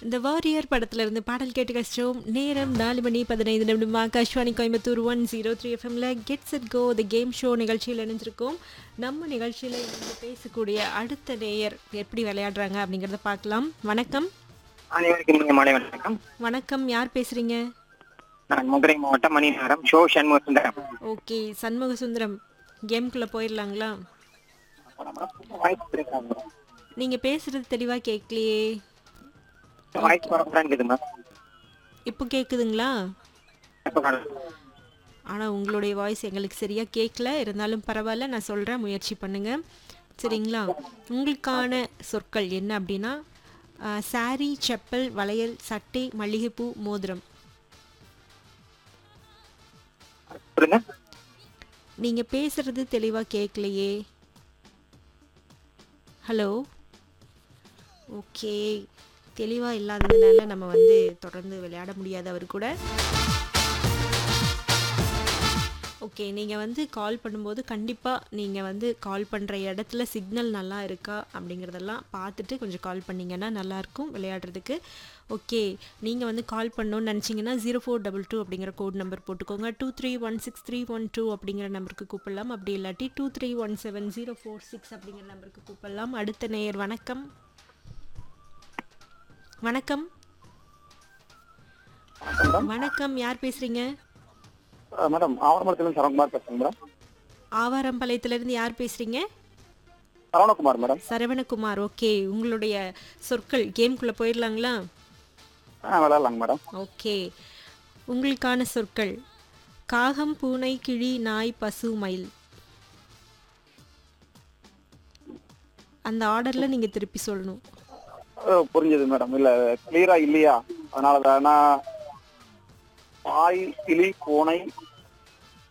இந்த வாரியர் படத்துல இருந்து பாடல் கேட்டு கஷ்டம் நேரம் நாலு மணி பதினைந்து நிமிடம் Akashvani Coimbatore one zero three எஃப்எம்ல gets it go the game show நிகழ்ச்சியில் இணைஞ்சிருக்கோம் நம்ம நிகழ்ச்சியில் இருந்து பேசக்கூடிய அடுத்த நேயர் எப்படி விளையாடுறாங்க அப்படிங்கிறத பார்க்கலாம் வணக்கம் அனைவருக்கும் இனிய மாலை வணக்கம் வணக்கம் யார் பேசுறீங்க நான் மதுரை மாவட்டம் மணிநகரம் ஷோ சண்முக சுந்தரம் ஓகே சண்முக சுந்தரம் கேம்குள்ளே போயிடலாங்களா வாய்ஸ் பிரேக் ஆகுது நீங்கள் பேசுறது தெளிவாக கேட்கலையே வாய்ஸ் பரப்புறான் இருக்குதுங்க இப்போ கேட்குதுங்களா எப்ப காணும்? ஆனால் உங்களுடைய வாய்ஸ் எங்களுக்கு சரியாக கேட்கல இருந்தாலும் பரவாயில்ல நான் சொல்கிறேன் முயற்சி பண்ணுங்க சரிங்களா உங்களுக்கான சொற்கள் என்ன அப்படின்னா சாரி செப்பல் வளையல் சட்டை மல்லிகைப்பூ மோதிரம் சொல்லுங்க நீங்கள் பேசுறது தெளிவாக கேட்கலையே ஹலோ ஓகே தெளிவாக இல்லாததுனால நம்ம வந்து தொடர்ந்து விளையாட முடியாது அவர் கூட ஓகே நீங்கள் வந்து கால் பண்ணும்போது கண்டிப்பாக நீங்கள் வந்து கால் பண்ணுற இடத்துல சிக்னல் நல்லா இருக்கா அப்படிங்கிறதெல்லாம் பார்த்துட்டு கொஞ்சம் கால் பண்ணிங்கன்னா நல்லாயிருக்கும் விளையாடுறதுக்கு ஓகே நீங்கள் வந்து கால் பண்ணணும்னு நினச்சிங்கன்னா ஜீரோ ஃபோர் டபுள் டூ அப்படிங்கிற கோட் நம்பர் போட்டுக்கோங்க two three one six three one two அப்படிங்கிற நம்பருக்கு கூப்பிடலாம் அப்படி இல்லாட்டி two three one seven zero four six அப்படிங்கிற நம்பருக்கு கூப்பிடலாம் அடுத்த நேயர் வணக்கம் வணக்கம் வணக்கம் யார் பேசுகிறீங்க அஹ் மேடம் ஆவணமரத்திலிருந்து சரவணகுமார் பேசுறேன் மேடம் ஆவாரம்பாளையத்துலேருந்து யார் பேசுகிறீங்க சரவணகுமார் மேடம் சரவணகுமார் ஓகே உங்களுடைய சொற்கள் கேம்குள்ளே போயிடலாங்களா ஆ விளையாடலாங்க மேடம் ஓகே உங்களுக்கான சொற்கள் காகம் பூனை கிளி நாய் பசு மயில் அந்த ஆர்டரில் நீங்கள் திருப்பி சொல்லணும் அஹ் புரிஞ்சது மேடம் இல்ல கிளியரா இல்லையா அதனால வேணா பாய் கிளி பூனை